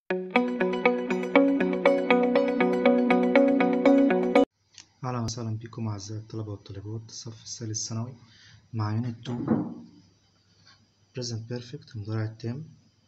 أهلا وسهلا بكم أعزائي الطلبة والطالبات الصف الثالث ثانوي مع يونت 2 present perfect المضارع التام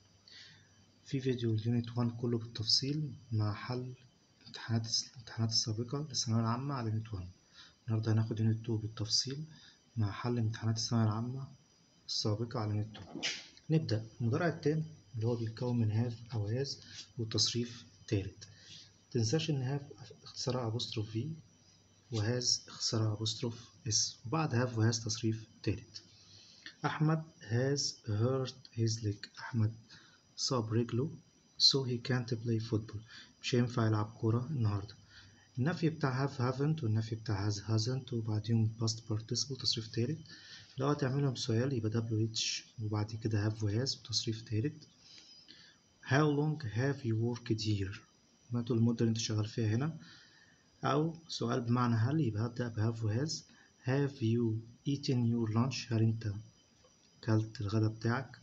في فيديو اليونت 1 كله بالتفصيل مع حل امتحانات الامتحانات السابقة للثانوية العامة على يونت 1 النهاردة هناخد يونت 2 بالتفصيل مع حل امتحانات الثانوية العامة السابقة على يونت 2 نبدأ المضارع التام اللي هو بيتكون من هاف أو هاز والتصريف التالت متنساش إن هاف اختصارها أبوستروف في وهاز اختصارها أبوستروف اس وبعد هاف وهاز تصريف تالت أحمد has hurt his leg أحمد صاب رجله so he can't play football مش هينفع يلعب كورة النهاردة النفي بتاع have haven't والنفي بتاع has hasn't وبعدين past participle تصريف تالت لو هتعملهم سؤال يبقى WH وبعد كده have وهاز وتصريف تالت how long have you worked here ما طول المدة اللي انت شغال فيها هنا أو سؤال بمعنى هل يبقى هبدأ بهاف وهاز have you eaten your lunch هل انت كلت الغدا بتاعك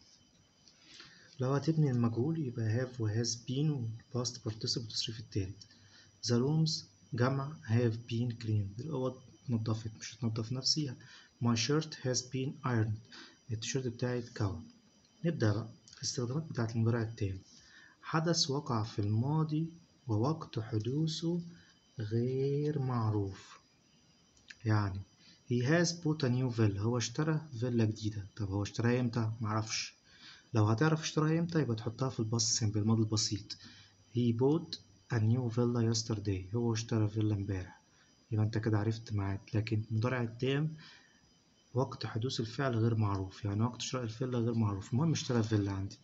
لو هتبني المجهول يبقى have وهاز been و past participle التصريف التالت the rooms جمع have been cleaned الأوض اتنضفت مش هتنضف نفسيها my shirt has been ironed التيشيرت بتاعي اتكوى نبدأ بقى الاستخدامات بتاعت المضارع التام حدث وقع في الماضي ووقت حدوثه غير معروف يعني he has bought a new villa هو اشترى فيلا جديدة طب هو اشتراها امتى معرفش لو هتعرف اشتراها امتى يبقى تحطها في الباص سيمبل الماضي البسيط he bought a new villa yesterday هو اشترى فيلا امبارح يبقى انت كده عرفت ميعاد لكن المضارع التام وقت حدوث الفعل غير معروف يعني وقت شراء الفيلا غير معروف المهم اشترى فيلا عندي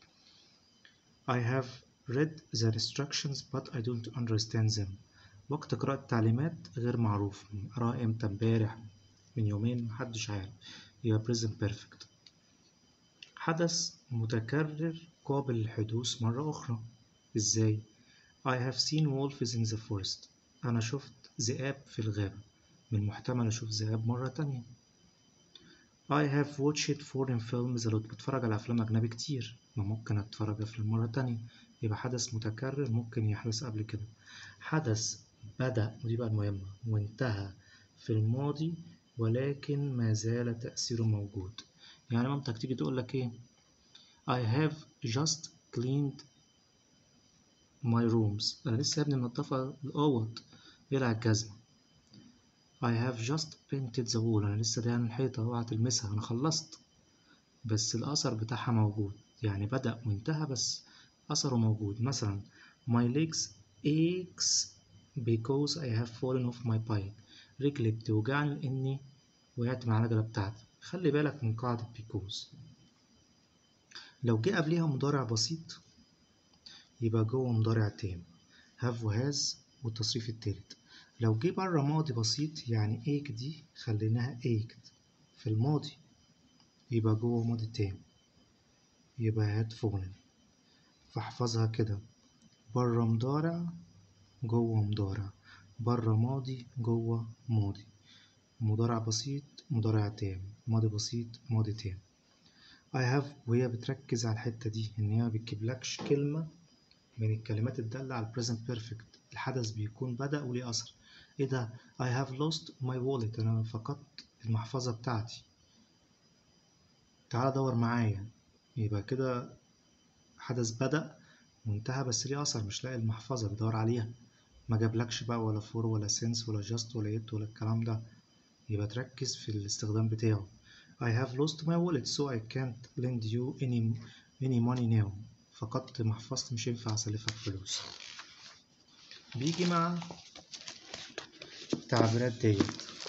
I have read the instructions but I don't understand them وقت قراءة التعليمات غير معروف قراءة امتى امبارح من يومين محدش عارف يبقى present perfect حدث متكرر قابل للحدوث مرة أخرى إزاي؟ I have seen wolves in the forest أنا شفت ذئاب في الغابة من المحتمل أشوف ذئاب مرة تانية I have watched foreign films لو بتفرج على أفلام أجنبي كتير ما ممكن أتفرج على أفلام مرة تانية يبقى حدث متكرر ممكن يحدث قبل كده حدث بدأ ودي بقى المهمة وانتهى في الماضي ولكن ما زال تأثيره موجود يعني مامتك تيجي تقول لك ايه I have just cleaned my rooms أنا لسه يا ابني منضفة الأوض يلع الجزمة I have just painted the wall أنا لسه دهن الحيطة اوعى تلمسها أنا خلصت بس الأثر بتاعها موجود يعني بدأ وانتهى بس أثره موجود مثلا my legs aches because I have fallen off my bike رجلي بتوجعني لأني وقعت من العجلة بتاعتي خلي بالك من قاعدة because لو جه قبليها مضارع بسيط يبقى جوه مضارع تام have وهاز والتصريف التالت لو جه بره ماضي بسيط يعني ache دي خليناها ached في الماضي يبقى جوه ماضي تام يبقى had fallen فاحفظها كده بره مضارع جوه مضارع بره ماضي جوه ماضي مضارع بسيط مضارع تام ماضي بسيط ماضي تام I have وهي بتركز على الحتة دي إن هي مبتجيبلكش كلمة من الكلمات الدالة على present perfect الحدث بيكون بدأ وليه أثر إيه ده I have lost my wallet أنا فقدت المحفظة بتاعتي تعال دور معايا يبقى كده حدث بدأ وانتهى بس ليه أثر مش لاقي المحفظة بدور عليها ما جابلكش بقى ولا فور ولا سنس ولا جاست ولا يت ولا الكلام ده يبقى تركز في الاستخدام بتاعه I have lost my wallet so I can't lend you any any money now فقدت محفظتي مش ينفع أسلفك فلوس بيجي مع التعبيرات ديت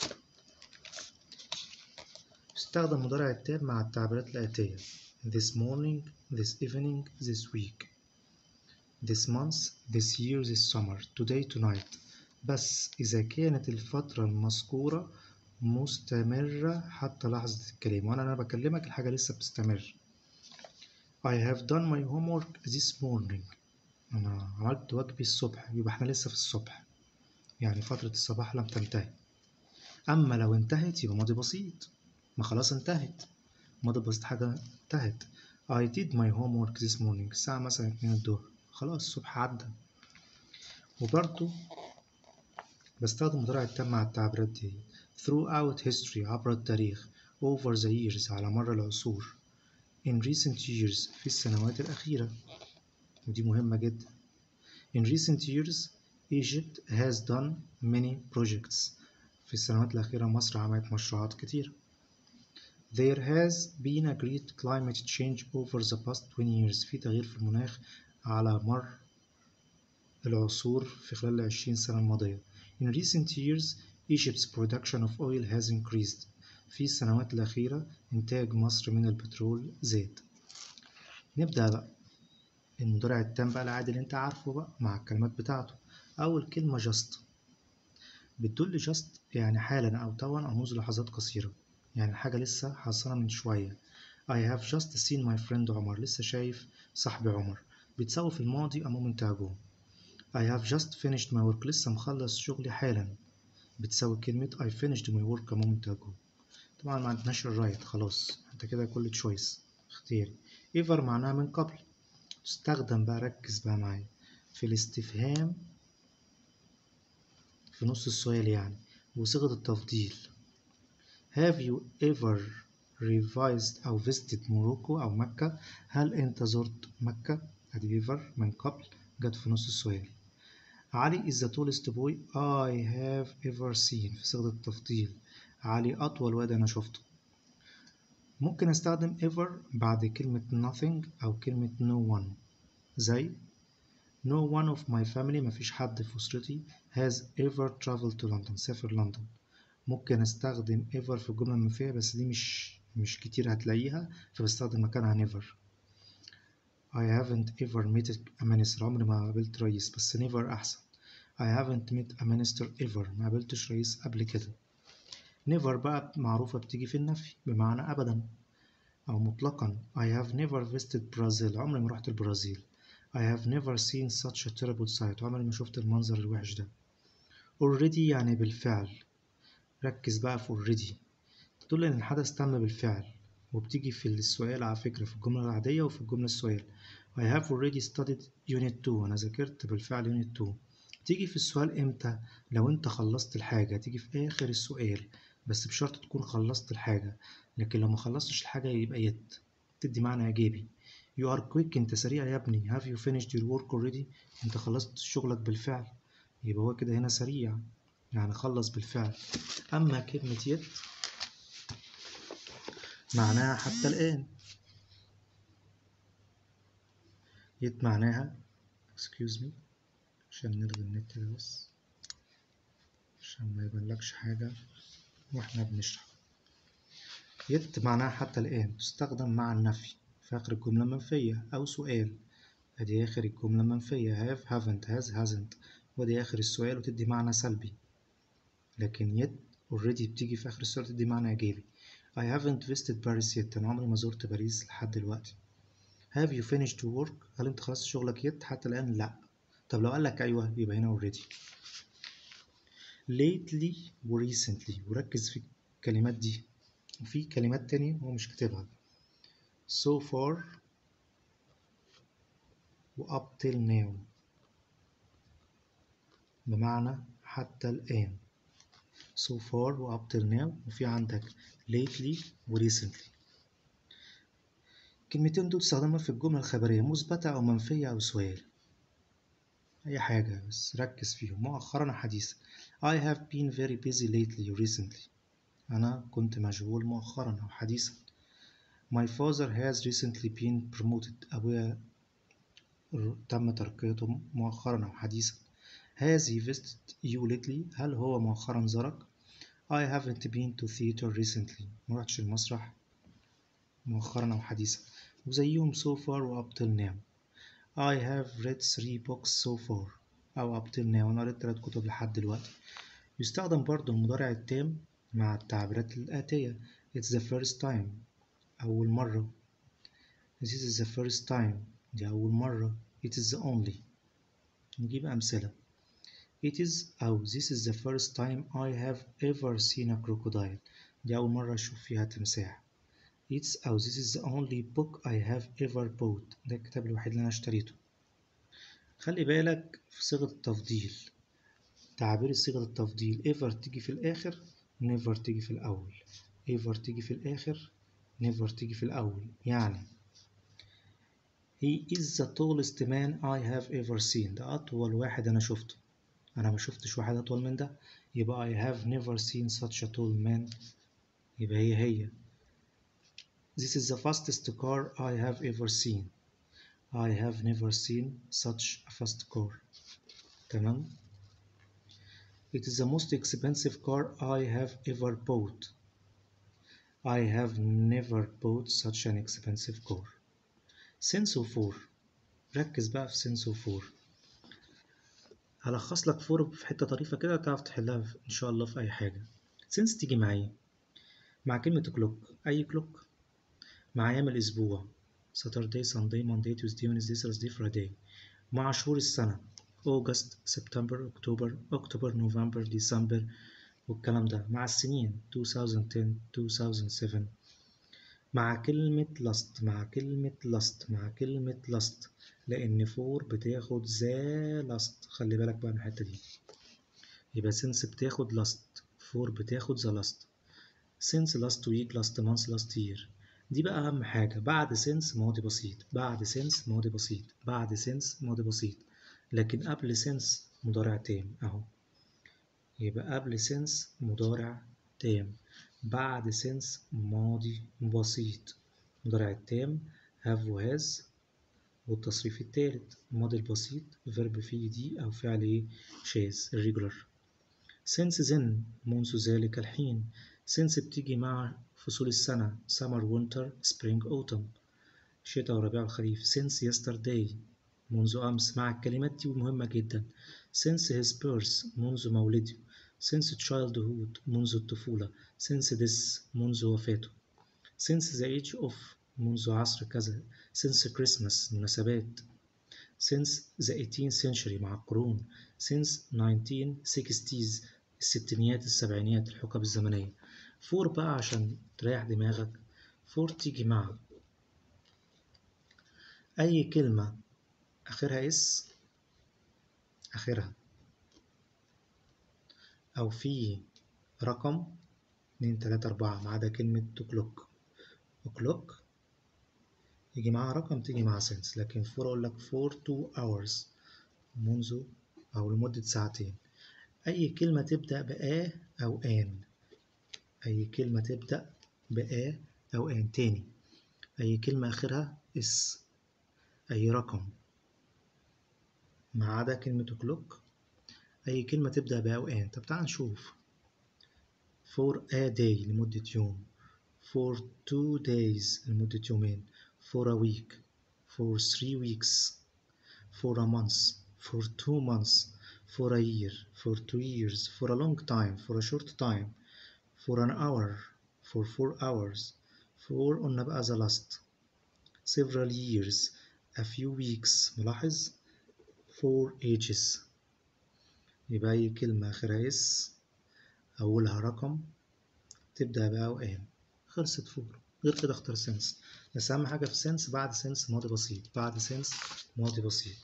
استخدم مضارع التام مع التعبيرات الآتية this morning this evening this week this month this year this summer today tonight بس إذا كانت الفترة المذكورة مستمرة حتى لحظة الكلام وأنا أنا بكلمك الحاجة لسه بتستمر I have done my homework this morning أنا عملت واجبي الصبح يبقى إحنا لسه في الصبح يعني فترة الصباح لم تنتهي أما لو انتهت يبقى ماضي بسيط ما خلاص انتهت ماضي بسيط حاجة انتهت I did my homework this morning الساعة مثلا اتنين الظهر خلاص الصبح عدى وبرضه بستخدم مضارع التام مع التعبيرات دي throughout history عبر التاريخ over the years على مر العصور in recent years في السنوات الأخيرة ودي مهمة جدا in recent years Egypt has done many projects في السنوات الأخيرة مصر عملت مشروعات كتير There has been a great climate change over the past 20 years في تغيير في المناخ على مر العصور في خلال العشرين سنة الماضية In recent years Egypt's production of oil has increased في السنوات الأخيرة إنتاج مصر من البترول زاد نبدأ بقى المضارع التام بقى العادي اللي انت عارفه بقى مع الكلمات بتاعته أول كلمة just بتدل just يعني حالا أو توا أو منذ لحظات قصيرة يعني الحاجة لسه حصلها من شوية I have just seen my friend عمر لسه شايف صاحبي عمر بتساوي في الماضي a moment ago I have just finished my work لسه مخلص شغلي حالا بتساوي كلمة I finished my work a moment ago طبعا ما عندناش الرايت خلاص انت كده كل تشويس اختياري ever معناها من قبل تستخدم بقى ركز بقى معايا في الاستفهام في نص السؤال يعني وصيغة التفضيل Have you ever revised أو visited Morocco أو مكة هل أنت زرت مكة أدي ever من قبل جت في نص السؤال علي is the tallest boy I have ever seen في صيغة التفضيل علي أطول واد أنا شفته ممكن أستخدم ever بعد كلمة nothing أو كلمة no one زي No one of my family مفيش حد في أسرتي has ever traveled to London سافر لندن ممكن أستخدم ever في الجملة المنفية بس دي مش مش كتير هتلاقيها فبستخدم مكانها never I haven't ever met a minister عمري ما قابلت رئيس بس never أحسن I haven't met a minister ever ما قابلتش رئيس قبل كده never بقى معروفة بتيجي في النفي بمعنى أبدا أو مطلقا I have never visited Brazil عمري ما رحت البرازيل I have never seen such a terrible sight عمري ما شفت المنظر الوحش ده already يعني بالفعل ركز بقى في already تدل إن الحدث تم بالفعل وبتيجي في السؤال على فكرة في الجملة العادية وفي الجملة السؤال I have already studied unit 2 أنا ذاكرت بالفعل unit 2 تيجي في السؤال إمتى لو أنت خلصت الحاجة تيجي في آخر السؤال بس بشرط تكون خلصت الحاجة لكن لو ما خلصتش الحاجة يبقى يت تدي معنى إيجابي You are quick أنت سريع يا ابني Have you finished your work already أنت خلصت شغلك بالفعل يبقى هو كده هنا سريع يعني خلص بالفعل أما كلمة يت معناها حتى الآن يت معناها excuse me عشان نلغي النت ده بس عشان ما يبانلكش حاجة واحنا بنشرح يت معناها حتى الآن تستخدم مع النفي في آخر الجملة المنفية أو سؤال أدي آخر الجملة المنفية have haven't has hasn't ودي آخر السؤال وتدي معنى سلبي لكن يت already بتيجي في آخر السؤال تدي معنى إيجابي I haven't visited Paris yet أنا عمري ما زرت باريس لحد دلوقتي Have you finished your work هل أنت خلصت شغلك يت حتى الآن لأ طب لو قالك أيوه يبقى هنا already lately و recently وركز في الكلمات دي وفي كلمات تانية هو مش كاتبها so far و up till now بمعنى حتى الآن so far و up till now وفي عندك lately و recently الكلمتين دول تستخدمها في الجملة الخبرية مثبتة أو منفية أو سؤال أي حاجة بس ركز فيهم مؤخرا حديثا I have been very busy lately or recently أنا كنت مشغول مؤخرا أو حديثا My father has recently been promoted أبويا تم ترقيته مؤخرا أو حديثا Has he visited you lately هل هو مؤخرا زارك I haven't been to theater recently ما رحتش المسرح مؤخرا أو حديثا وزيهم so far و up till now I have read three books so far أو up till now أنا قريت تلات كتب لحد دلوقتي يستخدم برضو المضارع التام مع التعبيرات الآتية It's the first time أول مرة This is the first time دي أول مرة It is the only نجيب أمثلة It is أو This is the first time I have ever seen a crocodile دي أول مرة أشوف فيها تمساح It's أو This is the only book I have ever bought ده الكتاب الوحيد اللي أنا اشتريته خلي بالك في صيغة التفضيل تعابير صيغة التفضيل ever تيجي في الآخر never تيجي في الأول ever تيجي في الآخر never تيجي في الأول يعني He is the tallest man I have ever seen ده أطول واحد أنا شفته أنا ما شفتش واحد أطول من ده يبقى I have never seen such a tall man يبقى هي هي This is the fastest car I have ever seen I have never seen such a fast car تمام It is the most expensive car I have ever bought I have never bought such an expensive car سنس وفور ركز بقى في سنس وفور هلخص لك فور في حتة طريفة كده تعرف تحلها إن شاء الله في أي حاجة سنس تيجي مع إيه؟ مع كلمة كلوك أي كلوك مع أيام الأسبوع Saturday, Sunday, Monday, Tuesday, Wednesday, Thursday, Friday مع شهور السنة أوغست، سبتمبر، أكتوبر، أكتوبر، نوفمبر، ديسمبر والكلام ده مع السنين 2010 2007 مع كلمة last مع كلمة last مع كلمة last لأن فور بتاخد ذا last خلي بالك بقى من الحتة دي يبقى since بتاخد last فور بتاخد ذا last since last week last month last year دي بقى أهم حاجة بعد since ماضي بسيط بعد since ماضي بسيط بعد since ماضي بسيط لكن قبل since مضارع تام أهو يبقى قبل since مضارع تام بعد since ماضي بسيط مضارع التام have و has والتصريف التالت الماضي البسيط verb فيه دي أو فعل إيه شاذ irregular since then منذ ذلك الحين since بتيجي مع فصول السنة summer winter spring autumn شتاء وربيع وخريف since yesterday منذ أمس مع الكلمات دي مهمة جدا since his birth منذ مولده since childhood منذ الطفولة since this منذ وفاته since the age of منذ عصر كذا since Christmas مناسبات since the 18th century مع القرون since 1960s الستينيات السبعينيات الحقب الزمنية فور بقى عشان تريح دماغك فور تيجي مع أي كلمة آخرها اس آخرها أو في رقم اتنين تلاتة أربعة ما عدا كلمة كلوك كلوك يجي معاها رقم تيجي مع سنس لكن فور أقول لك فور تو hours منذ أو لمدة ساعتين أي كلمة تبدأ بآ أو آن أي كلمة تبدأ بآ أو آن تاني أي كلمة آخرها اس أي رقم ما عدا كلمة كلوك أي كلمة تبدأ بآ أو آن طب تعال نشوف for a day لمدة يوم for two days لمدة يومين for a week for three weeks for a month for two months for a year for two years for a long time for a short time for an hour for four hours for قلنا بقى the last several years a few weeks ملاحظ for ages يبقى أي كلمة آخرها اس أولها رقم تبدأ بقى وآن خلصت فور غير كده اختار سنس بس أهم حاجة في سنس بعد سنس ماضي بسيط بعد سنس ماضي بسيط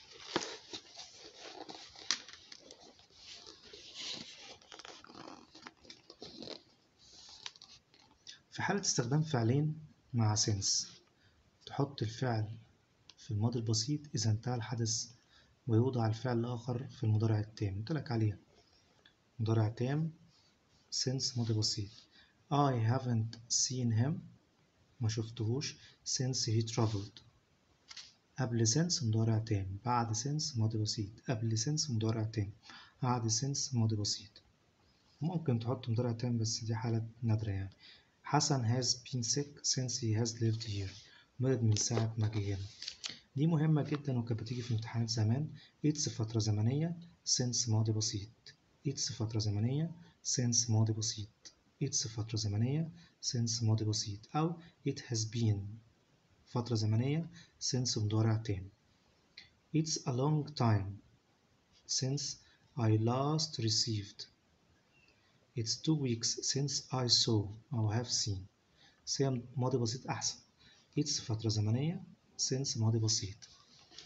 في حالة استخدام فعلين مع سنس تحط الفعل في الماضي البسيط إذا انتهى الحدث ويوضع الفعل الآخر في المضارع التام قلت لك عليها مضارع تام since ماضي بسيط I haven't seen him ما شفتهوش since he traveled قبل since مضارع تام بعد since ماضي بسيط قبل since مضارع تام بعد since ماضي بسيط ممكن تحط مضارع تام بس دي حالة نادرة يعني حسن has been sick since he has lived here مرض من ساعة ما جه هنا دي مهمة جدا وكانت بتيجي في امتحانات زمان it's فترة زمنية since ماضي بسيط it's فترة زمنية since ماضي بسيط it's فترة زمنية since ماضي بسيط أو it has been فترة زمنية since مضارع تام it's a long time since I last received it's two weeks since I saw أو have seen سي ماضي بسيط أحسن it's فترة زمنية since ماضي بسيط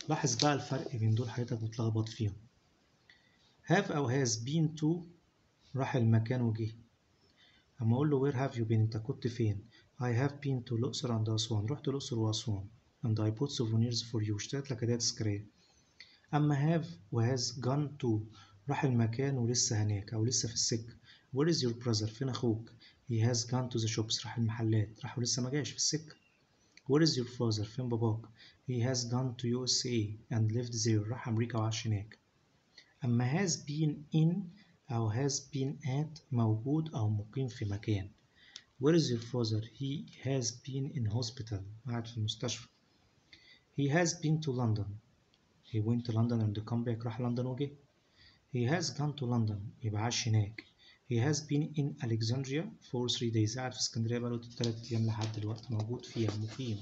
لاحظ بقى الفرق بين دول حضرتك بتلخبط فيهم have أو has been to راح المكان وجه أما أقول له where have you been أنت كنت فين I have been to الأقصر and أسوان رحت الأقصر وأسوان and I bought souvenirs for you اشتريت لك هدايا تذكارية أما have و has gone to راح المكان ولسه هناك أو لسه في السكة where is your brother فين أخوك he has gone to the shops راح المحلات راح ولسه ما جاش في السكة where is your father فين باباك he has gone to USA and lived there راح أمريكا وعاش هناك أما has been in أو has been at موجود أو مقيم في مكان Where is your father? He has been in hospital قاعد في المستشفى He has been to London He went to London and come back راح لندن وجه He has gone to London يبقى عاش هناك He has been in Alexandria for three days قاعد في اسكندرية بقاله تلات أيام لحد دلوقتي موجود فيها مقيم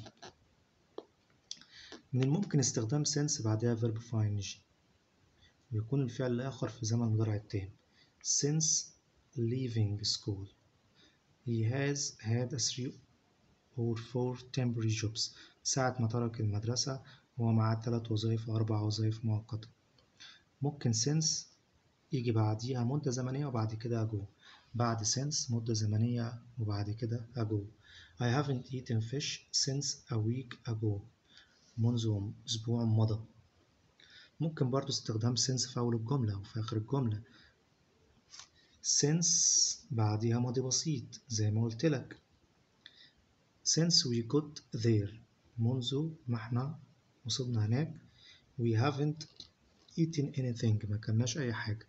من الممكن استخدام since بعدها verb في ing ويكون الفعل الآخر في زمن المضارع التام since leaving school he has had a three or four temporary jobs ساعة ما ترك المدرسة هو معاه تلات وظائف أو أربع وظائف مؤقتة ممكن since يجي بعديها مدة زمنية وبعد كده ago بعد since مدة زمنية وبعد كده ago I haven't eaten fish since a week ago منذ أسبوع مضى ممكن برضو استخدام since في أول الجملة وفي آخر الجملة since بعديها ماضي بسيط زي ما قلت لك since we got there منذ ما احنا وصلنا هناك we haven't eaten anything ما كلناش أي حاجة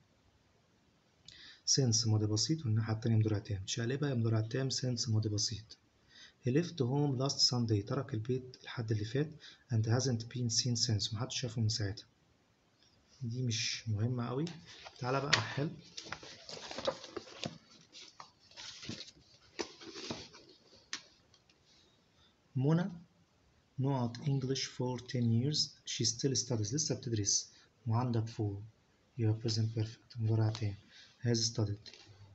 since ماضي بسيط والناحية التانية مضارع تام شقلبها يا مضارع تام since ماضي بسيط he left home last Sunday ترك البيت الحد اللي فات and hasn't been seen since محدش شافه من ساعتها دي مش مهمة أوي تعالى بقى حل منى نقط English for 10 years she still studies لسه بتدرس وعندك for يبقى present perfect مضارع تام has studied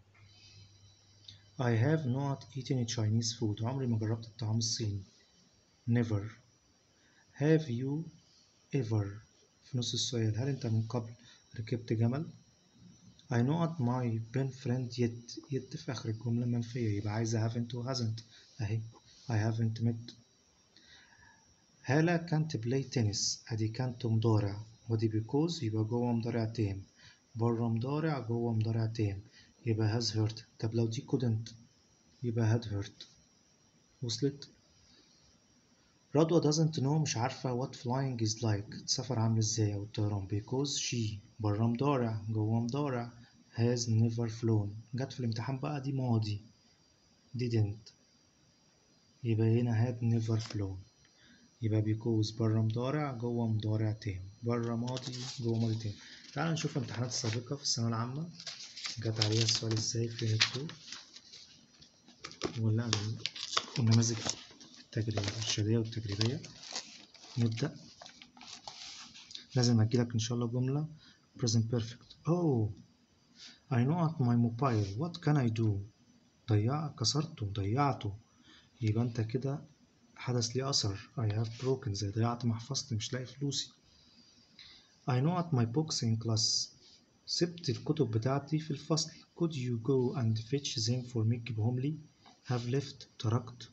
I have not eaten Chinese food عمري ما جربت الطعام الصيني never have you ever في نص السؤال هل أنت من قبل ركبت جمل I not my best friend yet yet في آخر الجملة منفية يبقى عايزة haven't و hasn't أهي I haven't met هالة can't play tennis أدي can't مضارع ودي because يبقى جوه مضارع تام بره مضارع جوه مضارع تام يبقى has hurt طب لو دي couldn't يبقى had hurt وصلت رضوى doesn't know مش عارفة what flying is like السفر عامل ازاي أو الطيران because she بره مضارع جوه مضارع has never flown جت في الامتحان بقى دي ماضي didn't يبقى هنا had never flown يبقى because بره مضارع جوه مضارع تام بره ماضي جوه ماضي تام تعال نشوف الامتحانات السابقة في الثانوية العامة جت عليها السؤال ازاي في يونت 2 ولا النماذج التجريبية الإرشادية والتجريبية نبدأ لازم أجيلك إن شاء الله جملة present perfect oh I know at my mobile what can I do ضيع كسرته ضيعته يبقى أنت كده حدث لي أثر I have broken زي ضيعت محفظتي مش لاقي فلوسي I know at my books in class سبت الكتب بتاعتي في الفصل could you go and fetch them for me تجيبهم لي have left تركت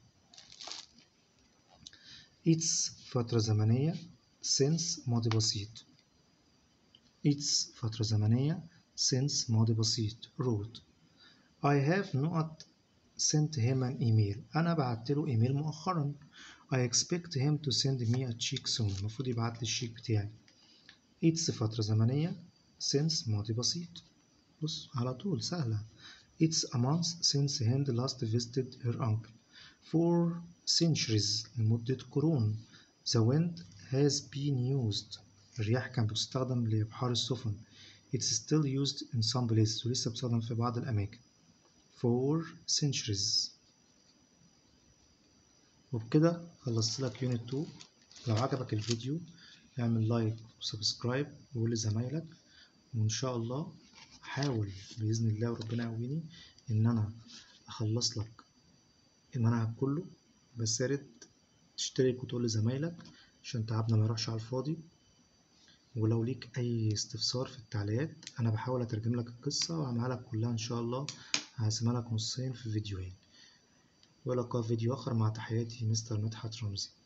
it's فترة زمنية since ماضي بسيط it's فترة زمنية since ماضي بسيط wrote I have not sent him an email أنا بعت له إيميل مؤخرا I expect him to send me a check soon المفروض يبعت لي الشيك بتاعي it's فترة زمنية since ماضي بسيط بص على طول سهلة It's a month since Hind last visited her uncle. For centuries لمدة قرون The wind has been used الرياح كانت بتستخدم لإبحار السفن It's still used in some places ولسه بتستخدم في بعض الأماكن For centuries وبكده خلصت لك يونت 2 لو عجبك الفيديو اعمل لايك وسبسكرايب وقول لزمايلك وإن شاء الله حاول بإذن الله وربنا يقويني إن أنا أخلص لك المنهج كله بس يا ريت تشترك وتقول لزمايلك عشان تعبنا ما يروحش على الفاضي ولو ليك أي استفسار في التعليقات أنا بحاول أترجم لك القصة وأعملها لك كلها إن شاء الله هقسمها لك نصين في فيديوهين ولقاء فيديو آخر مع تحياتي مستر مدحت رمزي